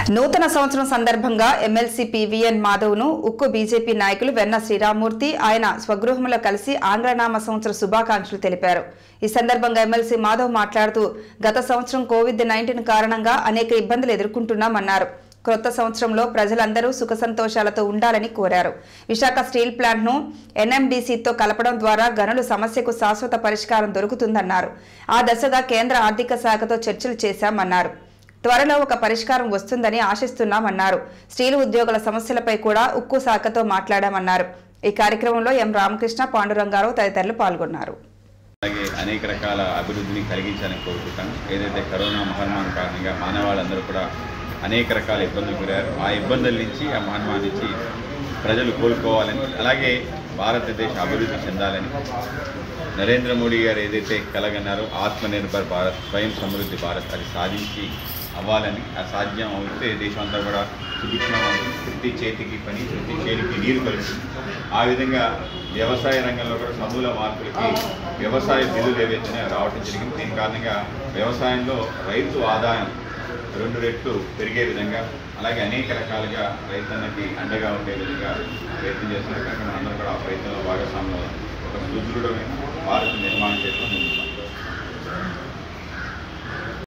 నూతన సంవత్సరం సందర్భంగా ఎమ్మెల్సీ పివిఎన్ మాధవ్ను ఉక్కు బీజేపీ నాయకులు వెన్న శ్రీరామూర్తి ఆయన స్వగృహంలో కలిసి ఆంగ్లనామ సంవత్సర శుభాకాంక్షలు తెలిపారు ఈ సందర్భంగా ఎమ్మెల్సీ మాధవ్ మాట్లాడుతూ గత సంవత్సరం కోవిడ్ నైన్టీన్ కారణంగా అనేక ఇబ్బందులు ఎదుర్కొంటున్నామన్నారు క్రొత్త సంవత్సరంలో ప్రజలందరూ సుఖ సంతోషాలతో ఉండాలని కోరారు విశాఖ స్టీల్ ప్లాంట్ను ఎన్ఎండిసితో కలపడం ద్వారా గనుల సమస్యకు శాశ్వత పరిష్కారం దొరుకుతుందన్నారు ఆ దశగా కేంద్ర ఆర్థిక శాఖతో చర్చలు చేశామన్నారు త్వరలో ఒక పరిష్కారం వస్తుందని ఆశిస్తున్నామన్నారు స్టీల్ ఉద్యోగుల సమస్యలపై కూడా ఉక్కు శాఖతో మాట్లాడామన్నారు ఈ కార్యక్రమంలో ఎం రామకృష్ణ పాండురంగారావు తదితరులు పాల్గొన్నారు అలాగే అనేక రకాల అభివృద్ధిని కలిగించాలని కోరుకుంటాం ఏదైతే కరోనా మహమ్మారి కారణంగా మానవాళ్ళందరూ కూడా అనేక రకాల ఇబ్బందులు గురయ్యారు ఆ ఇబ్బందుల నుంచి ఆ మహమ్మారి నుంచి ప్రజలు కోలుకోవాలని అలాగే భారతదేశ అభివృద్ధి చెందాలని నరేంద్ర మోడీ గారు ఏదైతే కలగన్నారో ఆత్మనిర్భర్ భారత్ స్వయం సమృద్ధి భారత్ అది సాధించి అవ్వాలని ఆ సాధ్యం అవుతే దేశం అంతా కూడా సుభిక్షం అవుతుంది ప్రతి చేతికి పని ప్రతి చేతికి నీరు కలుగుతుంది ఆ విధంగా వ్యవసాయ రంగంలో కూడా సమూల మార్పులకి వ్యవసాయ బిల్లులు ఏవైతే రావటం జరిగింది దీని కారణంగా వ్యవసాయంలో రైతు ఆదాయం రెండు రెట్లు పెరిగే విధంగా అలాగే అనేక రకాలుగా రైతన్నకి అండగా ఉండే విధంగా ప్రయత్నం చేస్తున్నారు కనుక మనందరం కూడా ఆ ప్రయత్నంలో భాగస్వామ్యం ఒక సుదృఢమైన భారత నిర్మాణం చేసిన ముందున్నాం